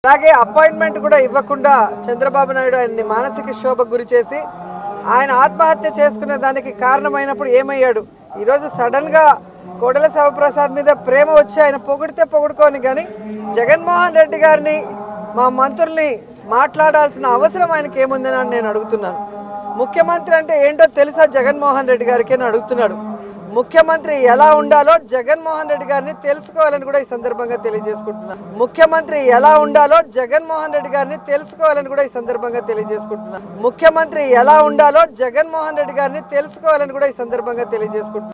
అలాగే అపాయింట్మెంట్ కూడా ఇవ్వకుండా చంద్రబాబు నాయుడు ఆయన్ని మానసిక శోభకు గురి చేసి ఆయన ఆత్మహత్య చేసుకునే దానికి కారణమైనప్పుడు ఏమయ్యాడు ఈరోజు సడన్ గా కోడెల శివప్రసాద్ మీద ప్రేమ వచ్చి ఆయన పొగిడితే పొగుడుకోని కానీ జగన్మోహన్ రెడ్డి గారిని మా మంత్రుల్ని మాట్లాడాల్సిన అవసరం ఆయనకి ఏముందని అని నేను అడుగుతున్నాను ముఖ్యమంత్రి అంటే ఏంటో తెలుసా జగన్మోహన్ రెడ్డి గారికి అని అడుగుతున్నాడు ముఖ్యమంత్రి ఎలా ఉండాలో జగన్మోహన్ రెడ్డి గారిని తెలుసుకోవాలని కూడా ఈ సందర్భంగా తెలియజేసుకుంటున్నాను ముఖ్యమంత్రి ఎలా ఉండాలో జగన్మోహన్ రెడ్డి గారిని తెలుసుకోవాలని కూడా ఈ సందర్భంగా తెలియజేసుకుంటున్నాను ముఖ్యమంత్రి ఎలా ఉండాలో జగన్మోహన్ రెడ్డి గారిని తెలుసుకోవాలని కూడా ఈ సందర్భంగా తెలియజేసుకుంటున్నాను